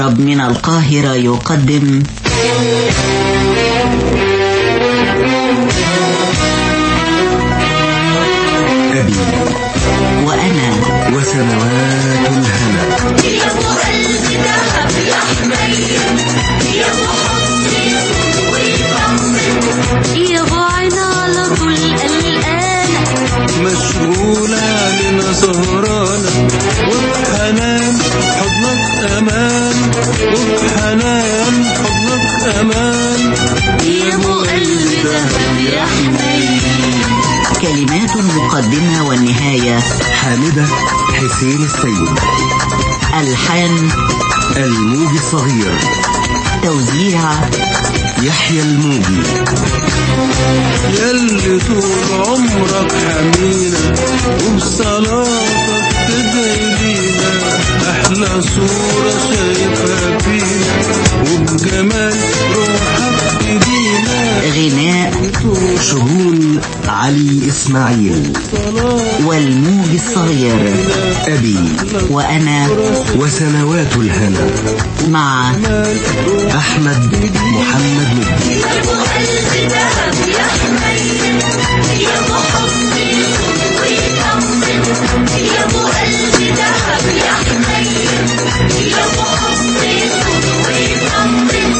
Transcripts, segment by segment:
من القاهرة يقدم أبي وأنا وسنوات الهنا يضعنا على طول قلقانة مشغولة لنا سهرانة وبحنان حضنك أمان وبحنان حضنك أمان يا ابو قلب ذهب يا حنين كلمات المقدمة والنهاية حامدة حسين السيد ألحان الموجي الصغير توزيع يحيى الموجي يلي طول عمرك حمينا وبصلاتك تدعي لينا أحلى صورة شايفها فينا وبجمال روحك ايدينا غناء شجون علي إسماعيل والموج الصغير أبي وأنا وسنوات الهنا مع أحمد محمد مجدي ابو قلب ذهب يا حنين يا ابو حضني ويطمن يا ابو قلب ذهب يا حنين يا ابو حضني ويطمن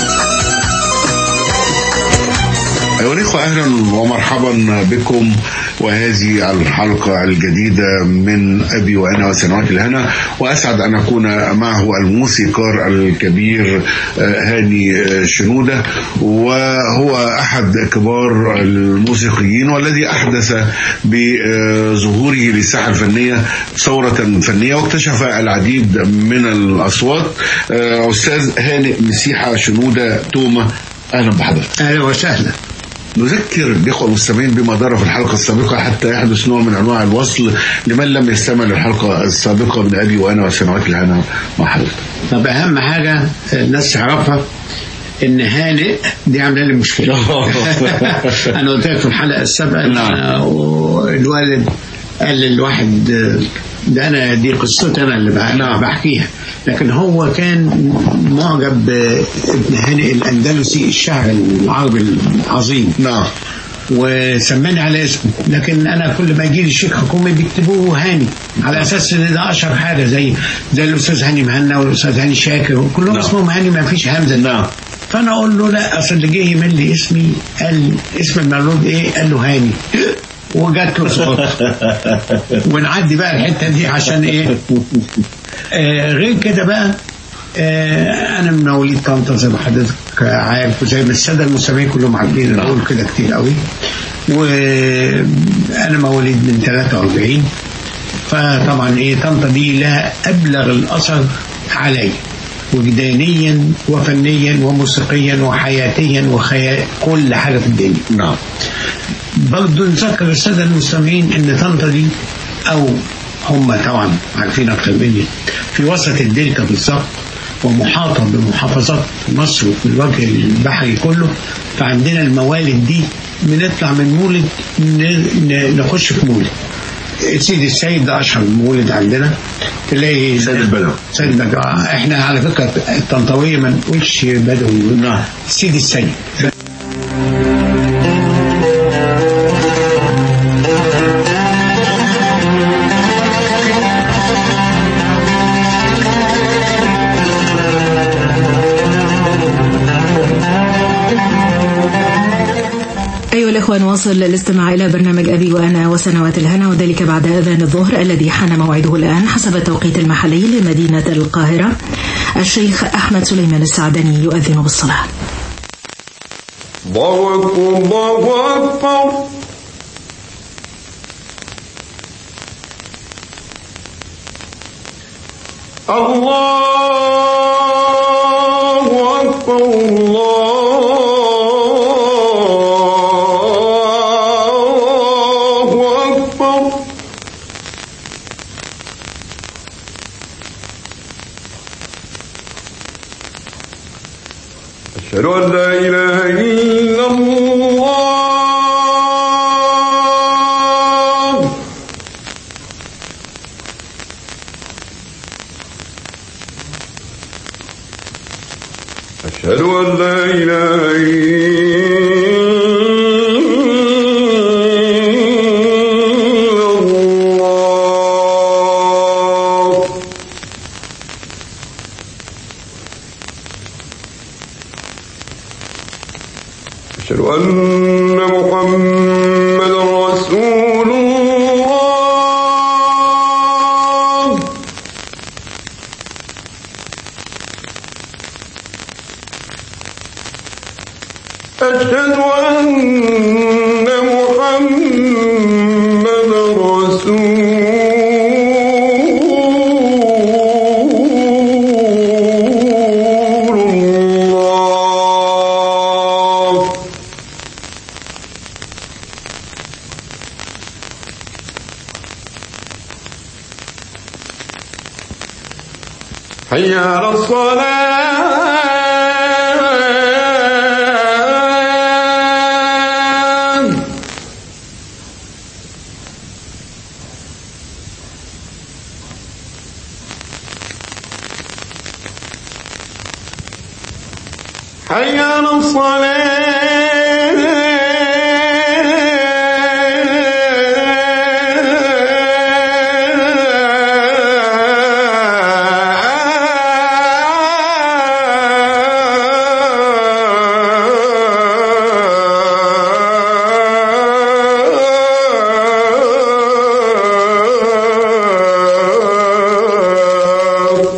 أيها الإخوة أهلا ومرحبا بكم وهذه الحلقة الجديدة من أبي وأنا وسنوات الهنا وأسعد أن أكون معه الموسيقار الكبير آه، هاني آه، شنودة وهو أحد كبار الموسيقيين والذي أحدث بظهوره للساحة الفنية ثورة فنية واكتشف العديد من الأصوات آه، أستاذ هاني مسيحة شنودة توما أهلا بحضرتك اهلا وسهلا نذكر الإخوة المستمعين بما دار في الحلقة السابقة حتى يحدث نوع من أنواع الوصل لمن لم يستمع للحلقة السابقة من أبي وأنا وسنوات الهنا مع حضرتك. طب اهم حاجه الناس تعرفها ان هانئ دي عامله لي مشكله انا قلت لك في الحلقه السابقه إن نعم. أنا والوالد قال للواحد ده انا دي قصتي انا اللي بح- بحكيها لكن هو كان معجب بابن هانئ الاندلسي الشاعر العربي العظيم نعم وسماني على اسمه لكن انا كل ما يجي لي شيك حكومي بيكتبوه هاني على اساس ان ده اشهر حاجه زي زي الاستاذ هاني مهنا والاستاذ هاني شاكر كلهم نعم. اسمهم هاني ما فيش همزه نعم. فانا اقول له لا اصل اللي جه يمل لي اسمي قال اسم المولود ايه؟ قال له هاني وجات له صوت ونعدي بقى الحته دي عشان ايه؟ آه غير كده بقى آه انا من مواليد طنطا زي ما حضرتك عارف وزي ما الساده المستمعين كلهم عارفين انا بقول كده كتير قوي وانا مواليد من 43 فطبعا ايه طنطا دي لها ابلغ الاثر علي وجدانيا وفنيا وموسيقيا وحياتيا وخيال كل حاجه في الدنيا نعم برضه نذكر الساده المستمعين ان طنطا دي او هم طبعا عارفين اكتر مني في وسط الدلتا بالظبط ومحاطه بمحافظات مصر وفي الوجه البحري كله فعندنا الموالد دي بنطلع من مولد ن- ن- نخش في مولد سيدي السيد ده اشهر مولد عندنا تلاقي سيد البدوي. سيد البدوي آه، احنا على فكره الطنطاويه ما نقولش بدوي نعم. سيدي السيد أيها الأخوة نواصل الاستماع إلى برنامج أبي وأنا وسنوات الهنا وذلك بعد أذان الظهر الذي حان موعده الآن حسب التوقيت المحلي لمدينة القاهرة الشيخ أحمد سليمان السعدني يؤذن بالصلاة الله أكبر الله أكبر الله أكبر الله أكبر أشهد أن لا إله إلا الله أشهد أن لا إله إلا الله أشهد أن محمدا رسول الله أشهد أن محمدا رسول الله حي على الصلاة حي على الصلاة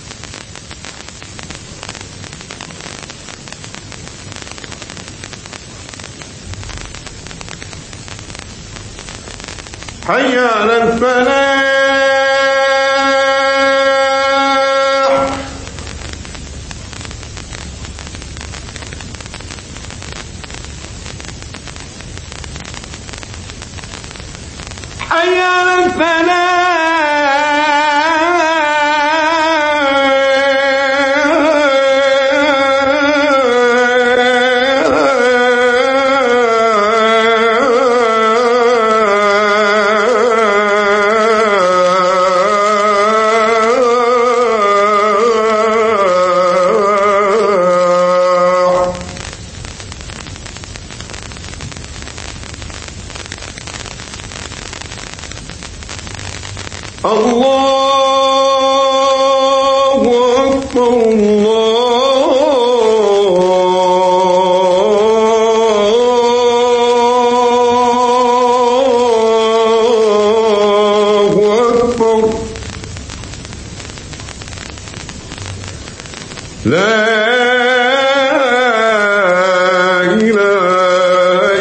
حي على الفلاح حي على الفلاح الله أكبر الله أكبر لا إله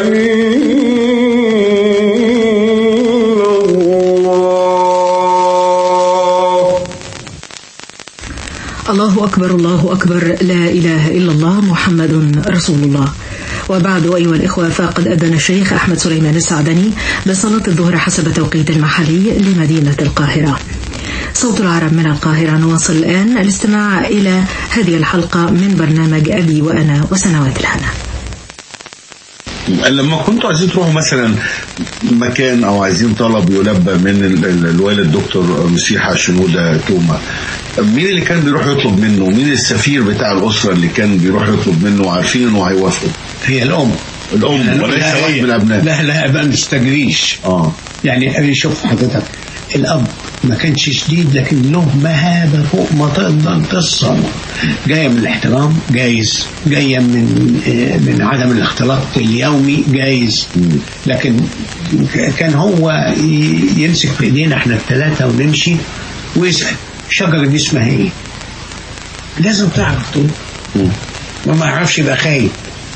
إلا الله الله أكبر الله أكبر لا إله إلا الله محمد رسول الله وبعد أيها الإخوة فقد أذن الشيخ أحمد سليمان السعدني بصلاة الظهر حسب توقيت المحلي لمدينة القاهرة صوت العرب من القاهرة نواصل الآن الاستماع إلى هذه الحلقة من برنامج أبي وأنا وسنوات الهنا لما كنتوا عايزين تروحوا مثلا مكان او عايزين طلب يلبى من ال- ال- الوالد دكتور مسيحة شنودة توما مين اللي كان بيروح يطلب منه مين السفير بتاع الاسره اللي كان بيروح يطلب منه وعارفين انه هيوافقوا هي الأم الام وليس لا واحد هي- من الابناء لا لا ما نستجريش اه يعني أبي شوف حضرتك الأب ما كانش شديد لكن له مهابة فوق ما تقدر تصل جاية من الاحترام جايز جاية من آه، من عدم الاختلاط اليومي جايز لكن ك- كان هو ي- يمسك في ايدينا احنا الثلاثة ونمشي ويسأل الشجرة دي اسمها ايه؟ لازم تعرف تقول وما يعرفش يبقى خايف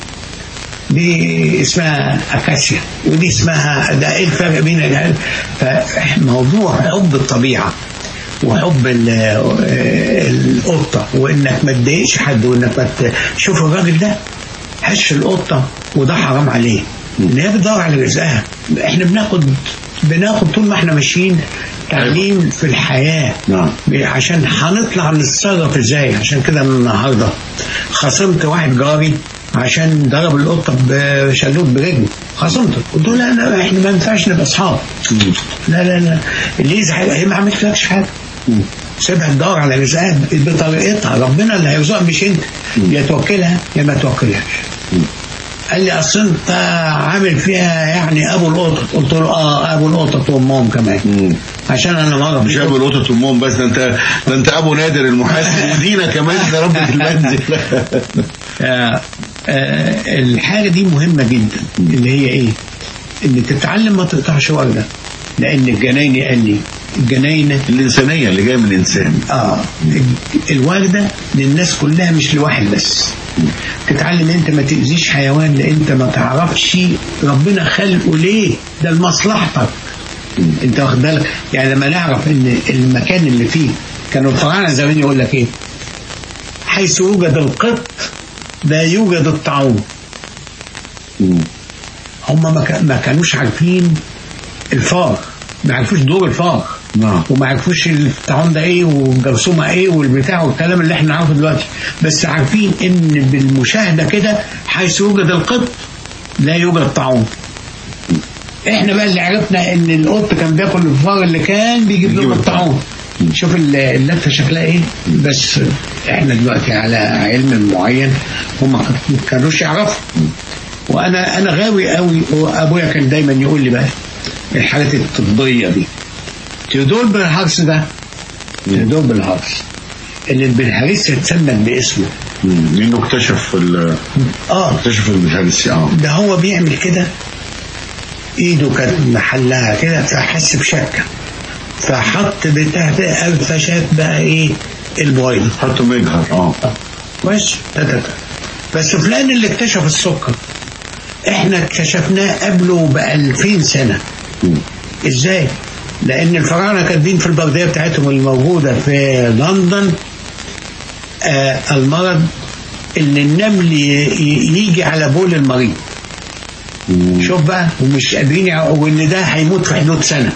دي اسمها اكاسيا ودي اسمها ده ايه الفرق بين الهل فموضوع حب الطبيعه وحب ال- القطه وانك ما تضايقش حد وانك ما ت- شوف الراجل ده هش القطه وده حرام عليه ان هي بتدور على رزقها احنا بناخد بناخد طول ما احنا ماشيين تعليم في الحياه نعم. عشان هنطلع نتصرف ازاي عشان كده من النهارده خصمت واحد جاري عشان ضرب القطه بشلوت برجله خصمته قلت له لا لا احنا ما ينفعش نبقى اصحاب لا لا لا اللي يزعل هي ما عملتلكش حاجه سيبها تدور على رزقها بطريقتها ربنا اللي هيرزقها مش انت يا توكلها يا ما توكلهاش قال لي اصل انت عامل فيها يعني ابو القطط قلت له اه ابو القطط وامهم كمان عشان انا مره مش ابو القطط وامهم بس ده انت ده انت ابو نادر المحاسب ودينا كمان ده ربة المنزل آه آه الحاجه دي مهمه جدا اللي هي ايه؟ ان تتعلم ما تقطعش ورده لان الجنايني قال لي الجناينه الانسانيه اللي جايه من الانسان اه الوردة للناس كلها مش لواحد بس تتعلم انت ما تأذيش حيوان لان انت ما تعرفش ربنا خلقه ليه ده لمصلحتك انت واخد بالك يعني لما نعرف ان المكان اللي فيه كانوا الفراعنه زمان يقول لك ايه حيث يوجد القط لا يوجد الطاعون هم ما كا- ما كانوش عارفين الفار ما عرفوش دور الفار نعم. وما عرفوش الطاعون ده ايه والجرثومه ايه والبتاع والكلام اللي احنا نعرفه دلوقتي بس عارفين ان بالمشاهده كده حيث يوجد القط لا يوجد طاعون احنا بقى اللي عرفنا ان القط كان بياكل الفار اللي كان بيجيب لهم الطاعون شوف ال- اللفه شكلها ايه بس احنا دلوقتي على علم معين هم ما كانوش يعرفوا وانا انا غاوي قوي وابويا كان دايما يقول لي بقى الحاجات الطبيه دي تيودور بالهارس ده تيودور بالهارس اللي البلهارس اتسمى باسمه مم. لانه اكتشف ال- اه اكتشف الهرسي اه ده هو بيعمل كده ايده كانت محلها كده فحس بشكه فحط بتاع ده الفشات بقى ايه البويض حطوا مجهر اه كويس تتتا. بس فلان اللي اكتشف السكر احنا اكتشفناه قبله ب 2000 سنه ازاي؟ لان الفراعنه كاتبين في البرديه بتاعتهم الموجوده في لندن آه المرض ان النمل ي- ي- يجي على بول المريض شوف بقى ومش قادرين يع- وان ده هيموت في حدود سنه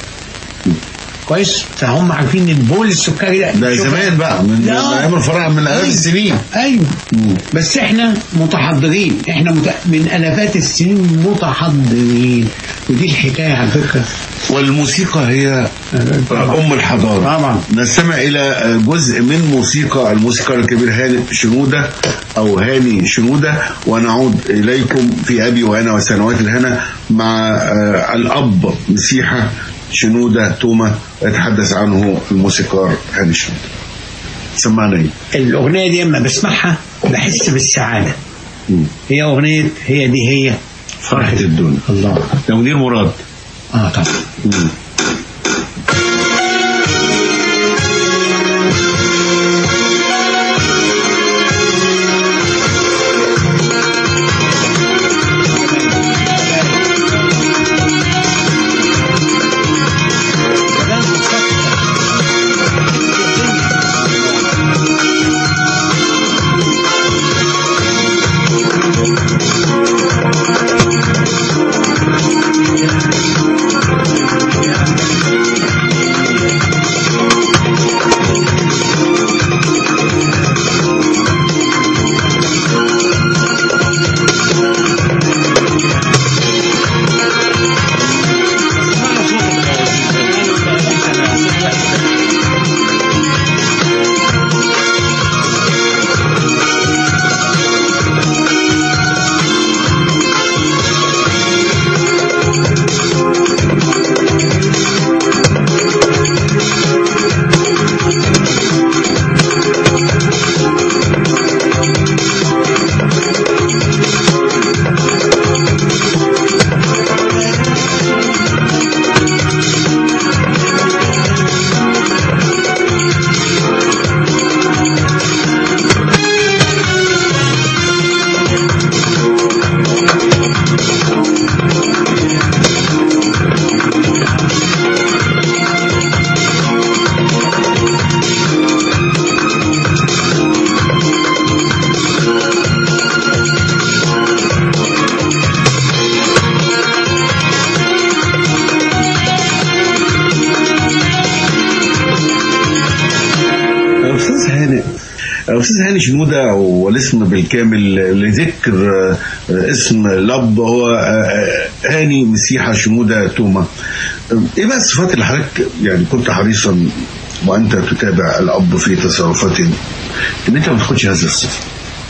كويس فهم عارفين ان البول السكري ده ده شوف زمان بقى من من لا. ايام الفراعنه من الاف أيوة. السنين ايوه بس احنا متحضرين احنا مت... من الافات السنين متحضرين ودي الحكايه على فكره والموسيقى هي ام الحضاره طبعا. نستمع الى جزء من موسيقى الموسيقار الكبير هاني شنوده او هاني شنوده ونعود اليكم في ابي وانا وسنوات الهنا مع آه، الاب مسيحه شنوده توما يتحدث عنه الموسيقار هاني شنوده سمعنا ايه الاغنيه دي لما بسمعها بحس بالسعاده هي اغنيه هي دي هي فرحه الدنيا الله ده منير مراد اه طبعا أستاذ هاني أستاذ هاني شنودة والاسم بالكامل لذكر آه، اسم الأب هو آه، هاني مسيحة شنودة توما آه، إيه بقى الصفات اللي حضرتك يعني كنت حريصا وانت تتابع الاب في تصرفاته ان انت ما تاخدش هذه الصفه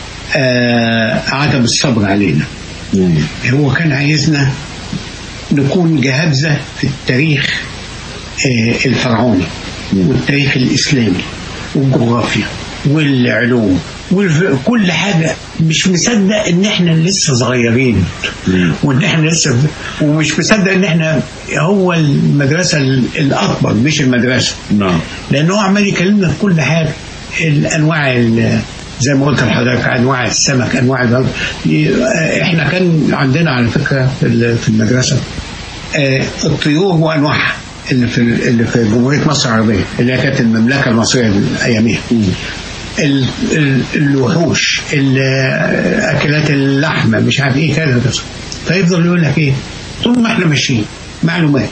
آه عدم الصبر علينا هو كان عايزنا نكون جهابزة في التاريخ آه الفرعوني والتاريخ الإسلامي والجغرافيا والعلوم وكل حاجة مش مصدق ان احنا لسه صغيرين وان احنا لسه ومش مصدق ان احنا هو المدرسة الاكبر مش المدرسة نعم لان هو عمال يكلمنا في كل حاجة الانواع ال- زي ما قلت لحضرتك انواع السمك انواع البر احنا كان عندنا على فكرة في ال- في المدرسة آه، الطيور وانواعها اللي في اللي في جمهورية مصر العربية اللي هي كانت المملكة المصرية اياميها ال- ال- الوحوش ال- اكلات اللحمه مش عارف ايه كذا كذا فيفضل يقول لك ايه طول ما احنا ماشيين معلومات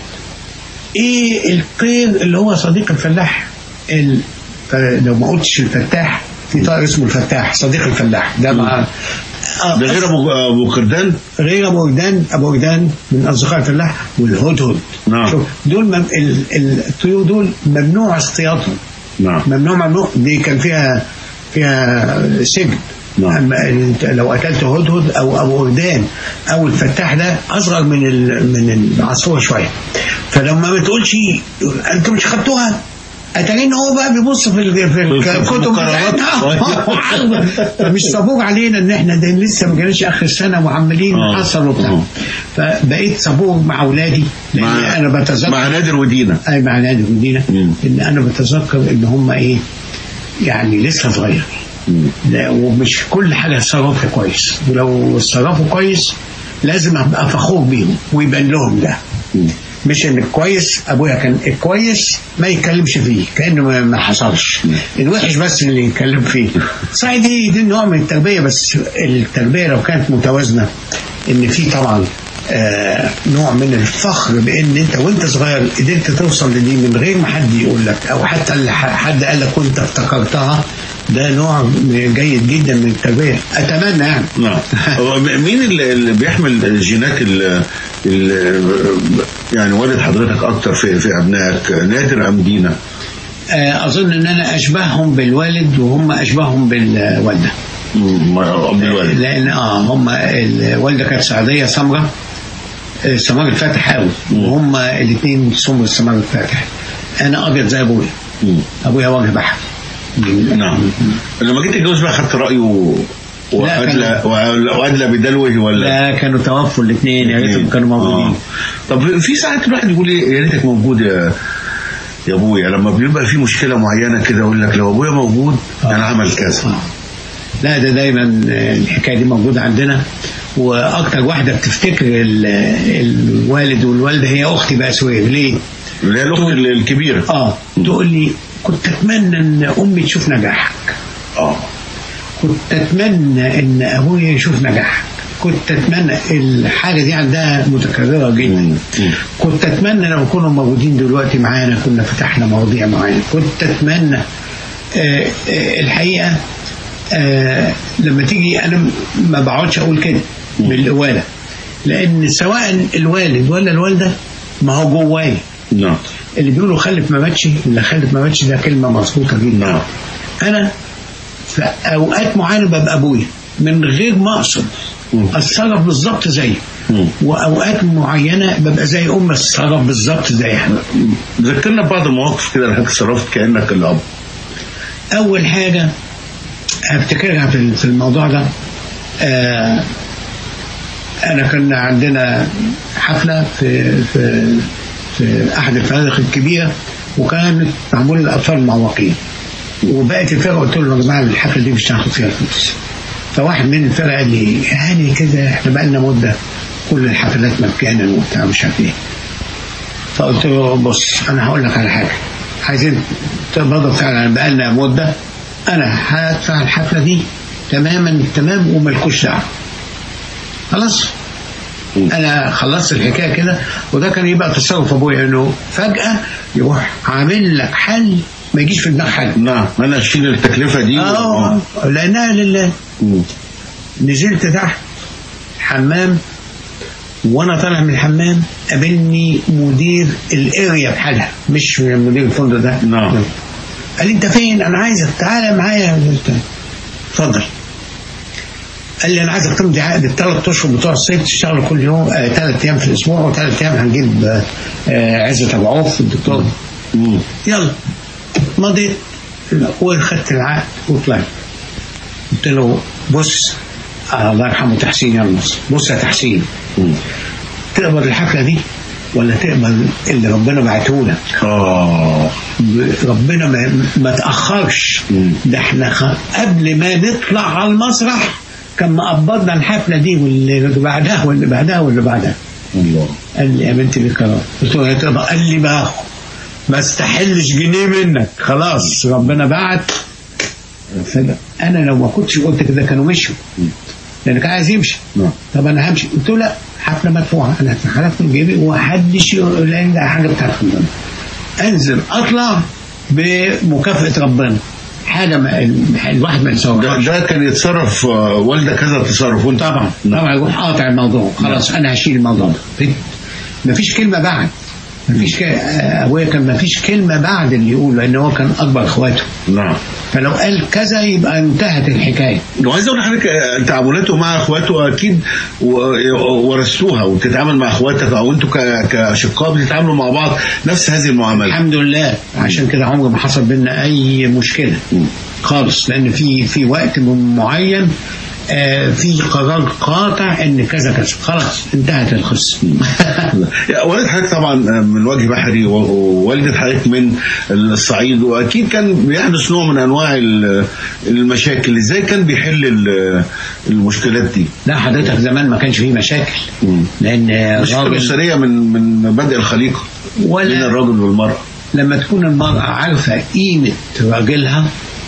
ايه الطير اللي هو صديق الفلاح ال... ف- لو ما قلتش الفتاح في طائر اسمه الفتاح صديق الفلاح ده مع آه، ده غير ابو ابو كردان غير ابو وجدان ابو وجدان من اصدقاء الفلاح والهدهد نعم. شوف دول مم... ال... ال- الطيور دول ممنوع اصطيادهم نعم ممنوع ممنوع دي كان فيها فيها سجن نعم. أما أنت لو قتلت هدهد او ابو وردان او الفتاح ده اصغر من ال- من العصفوره شويه فلما ما تقولش انتوا مش خدتوها اتارين هو بقى بيبص في ال- في في الكتب المقررات. بتاعتنا. فمش صبور علينا ان احنا ده لسه ما جالش اخر السنه وعمالين آه. نحصل وبتاع آه. فبقيت صبور مع اولادي لان مع انا بتذكر مع نادر ودينا اي مع نادي المدينه مم. ان انا بتذكر ان هم ايه يعني لسه صغير لا ومش كل حاجه يتصرفوا كويس ولو اتصرفوا كويس لازم ابقى فخور بيهم ويبان لهم ده مش ان الكويس ابويا كان الكويس ما يتكلمش فيه كانه ما- ما حصلش الوحش بس اللي يتكلم فيه صحيح دي دي نوع من التربيه بس التربيه لو كانت متوازنه ان في طبعا آه نوع من الفخر بان انت وانت صغير قدرت توصل لدي من غير ما حد يقول لك او حتى اللي ح- حد قال لك وانت افتكرتها ده نوع م- جيد جدا من التربيه اتمنى يعني نعم هو مين اللي اللي بيحمل جينات ال ال يعني والد حضرتك اكتر في في ابنائك نادر ام دينا؟ آه اظن ان انا اشبههم بالوالد وهم اشبههم بالوالده مم، اب الوالد لان اه هم الوالده كانت سعوديه سمراء آه، سمار الفاتح قوي وهم الاثنين سمر السمار الفاتح انا ابيض زي ابويا مم. ابويا وجه بحر نعم لما جيت تتجوز بقى خدت رايه لا، وادلى وادلى بدلوه ولا لا كانوا توفوا الاثنين يا ريتهم كانوا موجودين آه. طب في ساعات الواحد يقول ايه يا ريتك موجود يا يا ابويا لما بيبقى في مشكله معينه كده يقول لك لو ابويا موجود كان عمل كذا آه. لا ده دايما آه، الحكايه دي موجوده عندنا واكتر واحده بتفتكر ال- الوالد والوالده هي اختي بقى سويد ليه؟ اللي هي الاخت الكبيره اه تقول لي كنت اتمنى ان امي تشوف نجاحك اه كنت اتمنى ان ابويا يشوف نجاحك كنت اتمنى الحاجه دي عندها متكرره جدا مم. كنت اتمنى لو كانوا موجودين دلوقتي معانا كنا فتحنا مواضيع معانا كنت اتمنى آه آه الحقيقه آه لما تيجي انا ما بقعدش اقول كده بالوالد لان سواء الوالد ولا الوالده ما هو جوايا نعم اللي بيقولوا خلف ما ماتش اللي خلف ما ماتش ده كلمه مظبوطه جدا نعم. انا في اوقات معينه ببقى ابويا من غير ما اقصد مم. اتصرف بالظبط زيه مم. واوقات معينه ببقى زي امي اتصرف بالظبط زيها ذكرنا ببعض المواقف كده اللي حضرتك تصرفت كانك الاب اول حاجه هفتكرها في في الموضوع ده آه انا كان عندنا حفله في في في احد الفنادق الكبيره وكانت معموله للاطفال المعوقين وبقت الفرقه قلت لهم يا جماعه الحفله دي مش هناخد فيها فلوس فواحد من الفرقه قال لي يعني كده احنا بقى لنا مده كل الحفلات مجانا وبتاع مش عارف ايه فقلت له بص انا هقول لك على حاجه عايزين تقبضوا فعلا بقى لنا مده انا هدفع الحفله دي تماما تمام وملكوش دعوه خلاص انا خلصت الحكايه كده وده كان يبقى تصرف ابويا انه فجاه يروح عامل لك حل ما يجيش في دماغ حد نعم انا اشيل التكلفه دي اه لانها لله مم. نزلت تحت حمام وانا طالع من الحمام قابلني مدير الاريا بحالها مش مدير الفندق ده نعم. قال لي انت فين انا عايزك تعالى معايا قلت له، اتفضل قال لي انا عايزك تمضي عقد الثلاث اشهر بتوع الصيف تشتغل كل يوم آه ثلاث ايام في الاسبوع وثلاث ايام هنجيب آه آه عزت ابو عوف الدكتور يلا مضيت وخدت العقد وطلعت قلت له بص آه الله يرحمه تحسين يلمس بص يا تحسين تقبل الحفله دي ولا تقبل اللي ربنا بعته لك اه ربنا ما, ما تأخرش ده احنا خ- قبل ما نطلع على المسرح كان مقبضنا الحفلة دي واللي بعدها واللي بعدها واللي بعدها الله قال لي يا بنتي بالكرام قلت له يا ترى قال لي باخد ما استحلش جنيه منك خلاص ربنا بعت فجأة انا لو ما كنتش قلت كده كانوا مشوا لان كان عايز يمشي نعم. طب انا همشي قلت له لا حفله مدفوعه انا حلفت من جيبي ومحدش يقول لي ده حاجه بتاعت ربنا انزل اطلع بمكافاه ربنا حاجه ما الواحد ما ده, يتصورهاش ده كان يتصرف آه، والدك كذا تصرف وانت طبعا طبعا يروح قاطع الموضوع خلاص انا هشيل الموضوع ده مفيش كلمه بعد مفيش ك... آه، ابويا كان مفيش كلمه بعد اللي يقول لان هو كان اكبر اخواته نعم فلو قال كذا يبقى انتهت الحكايه وعايز اقول لحضرتك آه، تعاملاته مع اخواته اكيد و- ورثتوها وبتتعامل مع اخواتك او انتوا ك- كاشقاء بتتعاملوا مع بعض نفس هذه المعامله الحمد لله عشان كده عمر ما حصل بينا اي مشكله خالص لان في في وقت معين آه، في قرار قاطع ان كذا كذا خلاص انتهت القصه والد حضرتك طبعا من وجه بحري و- ووالدة حضرتك من الصعيد واكيد كان بيحدث نوع من انواع ال- المشاكل ازاي كان بيحل ال- المشكلات دي لا حضرتك زمان ما كانش فيه مشاكل لان مش الراجل الأسرية من من بدء الخليقة ولا- بين الرجل والمرأة لما تكون المرأة عارفة قيمة راجلها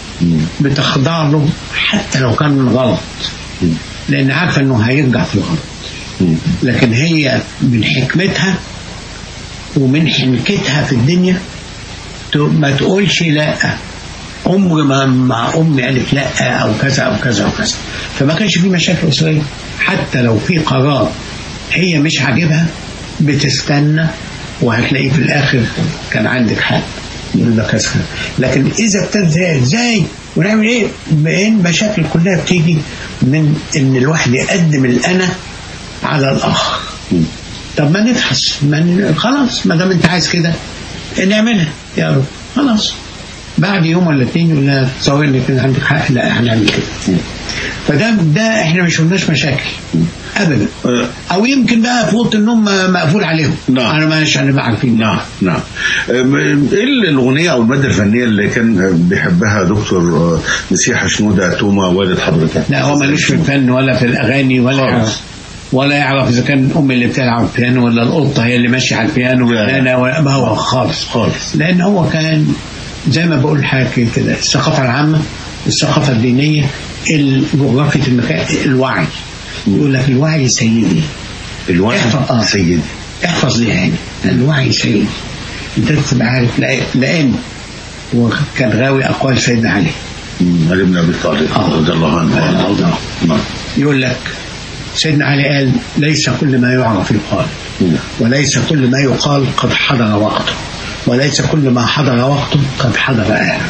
بتخضع له حتى لو كان غلط لأن عارفة إنه هيرجع في الغلط لكن هي من حكمتها ومن حنكتها في الدنيا ت- ما تقولش لا عمر ما مع أمي قالت لا أو كذا أو كذا أو كذا فما كانش في مشاكل أسرية حتى لو في قرار هي مش عاجبها بتستنى وهتلاقيه في الآخر كان عندك حق يقول لك كذا لكن إذا ابتدت إزاي ونعمل إيه بين مشاكل كلها بتيجي من إن الواحد يقدم الأنا على الآخر طب ما نفحص ما ن- خلاص ما دام انت عايز كده نعملها يا رب خلاص بعد يوم ولا اتنين يقول لها تصور انك كده عندك حق لا هنعمل كده فده ده احنا ما شفناش مشاكل ابدا أه. او يمكن بقى في اوضه النوم مقفول عليهم نعم. انا مش هنبقى عارفين نعم نعم أم، ايه الاغنيه او الماده الفنيه اللي كان بيحبها دكتور آه، مسيح شنوده توما والد حضرتك لا هو ملوش في الفن ولا في الاغاني ولا خالص. يعرف ولا يعرف اذا كان امي اللي بتلعب بيانو ولا القطه هي اللي ماشيه على البيانو لا. ولا انا ولا ما هو خالص خالص. لان هو كان زي ما بقول حاجه كده الثقافه العامه الثقافه الدينيه جغرافيه المكان الوعي يقول لك الوعي سيدي الوعي احفظ- آه. سيدي احفظ دي يعني الوعي سيدي انت تبقى عارف لأ- لان وكان غاوي اقوال سيدنا علي مم، علي بن ابي طالب آه. رضي الله عنه آه. وارضاه نعم يقول لك سيدنا علي قال ليس كل ما يعرف يقال وليس كل ما يقال قد حضر وقته وليس كل ما حضر وقته قد حضر آله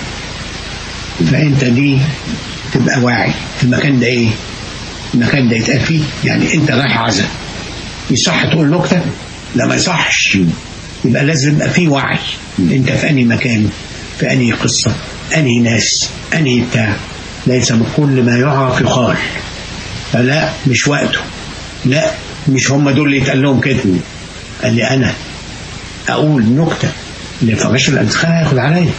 فأنت دي تبقى واعي المكان ده إيه المكان ده يتقال فيه يعني أنت رايح عزا يصح تقول نكتة لا ما يصحش يبقى لازم يبقى فيه وعي أنت في أنهي مكان في أنهي قصة أنهي ناس أنهي بتاع ليس كل ما يعرف يقال فلا مش وقته لا مش هم دول اللي يتقال لهم كده قال لي انا اقول نكته اللي فراش الادخال هياخد عليا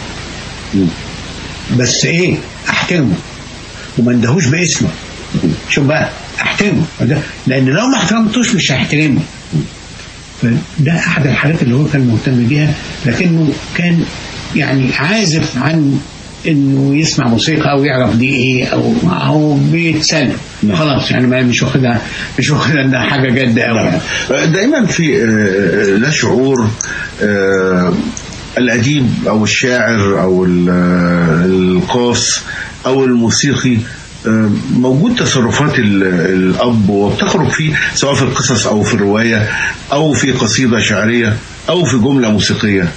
بس ايه احترمه وما اندهوش باسمه شوف بقى احترمه لان لو ما احترمتوش مش هيحترمني فده احد الحاجات اللي هو كان مهتم بيها لكنه كان يعني عازف عن انه يسمع موسيقى او يعرف دي ايه او او بيتسلى خلاص يعني ما مش واخدها مش واخدها انها حاجه جاده قوي دائما في آه، لا شعور آه، الأديب أو الشاعر أو ال- آه، القاص أو الموسيقي آه، موجود تصرفات ال- الأب وبتخرج فيه سواء في القصص أو في الرواية أو في قصيدة شعرية أو في جملة موسيقية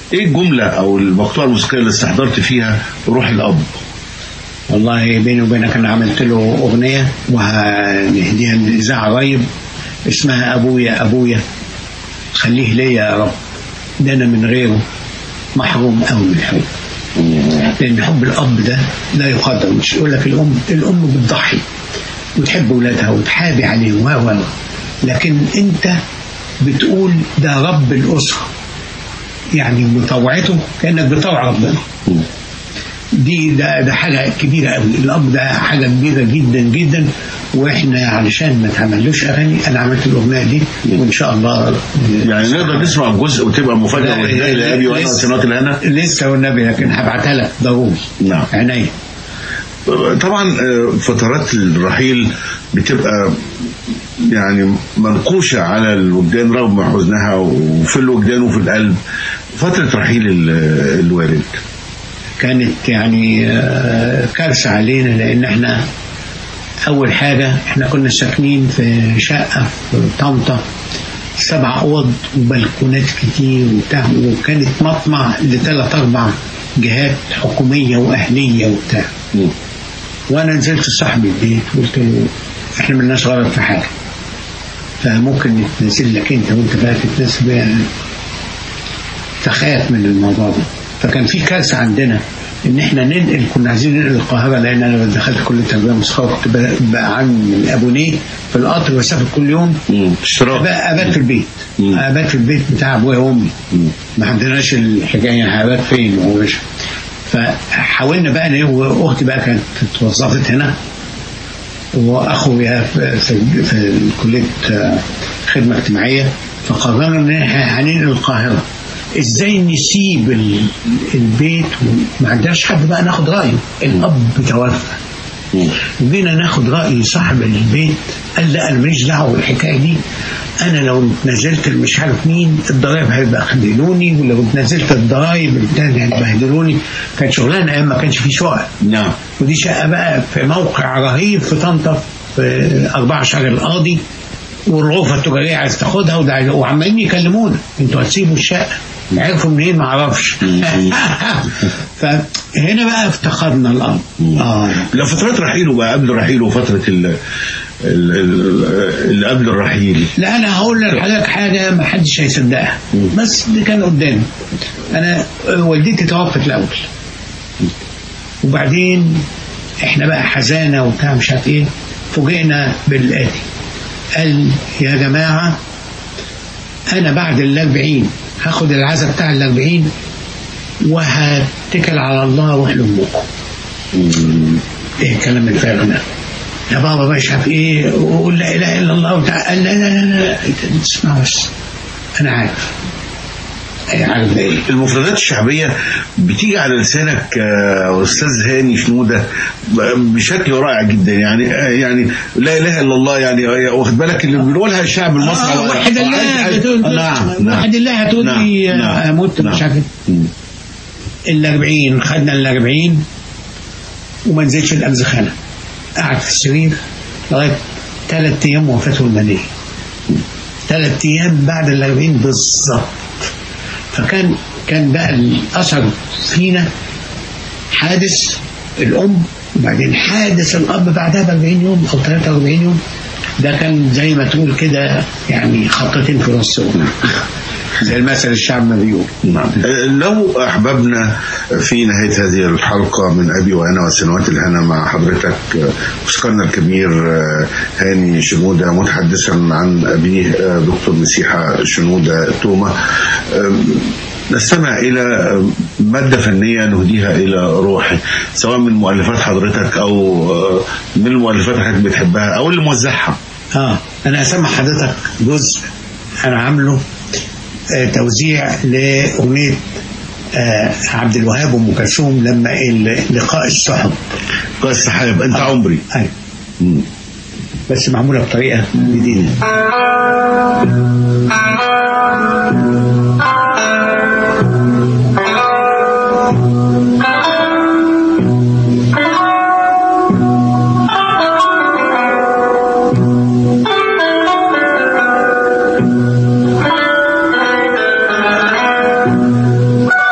ايه الجمله او المقطوعه الموسيقيه اللي استحضرت فيها روح الاب والله بيني وبينك انا عملت له اغنيه وهنهديها للاذاعه قريب اسمها ابويا ابويا خليه ليا يا رب ده انا من غيره محروم قوي من الحب لان حب الاب ده لا يقدر مش يقول لك الام الام بتضحي وتحب اولادها وتحابي عليهم و و لكن انت بتقول ده رب الاسره يعني مطوعته كانك بتطوع ربنا دي ده ده حاجه كبيره قوي الاب ده حاجه كبيره جدا جدا واحنا علشان ما تعملوش اغاني انا عملت الاغنيه دي وان شاء الله يعني نقدر نسمع جزء وتبقى مفاجاه وهدايه لابي وانا لسه- وسنوات الهنا لسه والنبي لكن هبعتها لك ضروري نعم. عينيا طبعا آه، فترات الرحيل بتبقى يعني منقوشة على الوجدان رغم حزنها وفي الوجدان وفي القلب فترة رحيل ال- الوالد كانت يعني آه، كارثه علينا لان احنا اول حاجه احنا كنا ساكنين في شقه في طنطا سبع اوض وبلكونات كتير وبتاع وكانت مطمع لثلاث اربع جهات حكوميه واهليه وبتاع وانا نزلت صاحبي البيت قلت له احنا ملناش غرض في حاجه فممكن نتنزل لك انت وانت بقى تتنزل بيها فخاف من الموضوع ده فكان في كارثه عندنا ان احنا ننقل كنا عايزين ننقل القاهره لان انا دخلت كليه التربيه والموسيقى كنت بقى- بقى عن من ابونيه في القطر بسافر كل يوم اشتراك بقى ابات في البيت مم. ابات في البيت بتاع ابويا وامي ما عندناش الحكايه هبات فين ومش فحاولنا بقى انا واختي بقى كانت اتوظفت هنا واخويا في, في, في كليه آه، خدمه اجتماعيه فقررنا ان احنا هننقل القاهره ازاي نسيب ال- البيت وما عندناش حد بقى ناخد رايه الاب توفى وجينا ناخد رأي صاحب البيت قال لا انا ماليش دعوه بالحكايه دي انا لو نزلت مش عارف مين الضرايب هيبهدلوني ولو نزلت الضرايب التاني هيبهدلوني كان شغلانه ايام ما كانش في شقق نعم ودي شقه بقى في موقع رهيب في طنطا في 14 القاضي والغرفه التجاريه عايز تاخدها وده وعمالين يكلمونا انتوا هتسيبوا الشقه عرفوا منين ما اعرفش فهنا بقى افتقدنا الارض اه لو فترات رحيله بقى قبل رحيله وفترة ال- ال- ال- اللي قبل الرحيل لا انا هقول لحضرتك حاجه ما حدش هيصدقها بس دي كان قدامي انا والدتي توفت الاول وبعدين احنا بقى حزانه وبتاع مش عارف ايه فوجئنا بالاتي قال يا جماعه انا بعد الاربعين هاخد العزا بتاع الاربعين وهتكل على الله واروح لامكم ايه الكلام الفارغ ده يا بابا مش عارف ايه وقول لا اله الا الله وتع... قال لا لا لا لا لا اسمع بس انا عارف ايه عارف ده ايه المفردات الشعبية بتيجي على لسانك آه، أستاذ هاني شنودة ب- بشكل رائع جدا يعني آه، يعني لا إله إلا الله يعني آه، واخد بالك اللي بيقولها الشعب المصري آه وحد الله عايز- بتقول نعم نعم وحد الله هتقول نعم، لي نعم، آه، اموت نعم. مش عارف إيه. ال 40 خدنا ال 40 وما نزلش الامزخانه قعد في السرير لغايه ثلاث ايام وفاته المنيه ثلاث ايام بعد ال 40 بالظبط فكان كان بقى الاثر فينا حادث الام وبعدين حادث الاب بعدها ب 40 يوم او 43 يوم ده كان زي ما تقول كده يعني خطتين في نص زي المثل الشعب ما بيقول نعم آه، لو أحببنا في نهاية هذه الحلقة من أبي وأنا وسنوات الهنا مع حضرتك آه، موسيقارنا الكبير آه، هاني شنودة متحدثا عن أبيه آه، دكتور مسيحة شنودة توما آه، نستمع إلى آه، مادة فنية نهديها إلى روحه سواء من مؤلفات حضرتك أو آه، من المؤلفات اللي حضرتك بتحبها أو اللي موزعها اه انا اسمع حضرتك جزء انا عامله آه توزيع لاغنيه آه عبد الوهاب وام كلثوم لما ال- لقاء السحب قائد السحاب أنت عمري ايوه مم. بس معموله بطريقه جديده Thank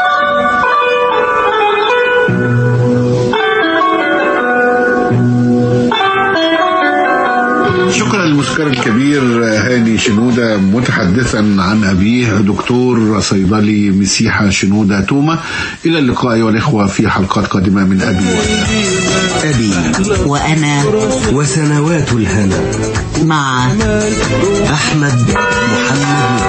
الموسيقار الكبير هاني شنودة متحدثا عن أبيه دكتور صيدلي مسيحة شنودة توما إلى اللقاء أيها الإخوة في حلقات قادمة من أبي وأنا أبي وأنا وسنوات الهنا مع أحمد محمد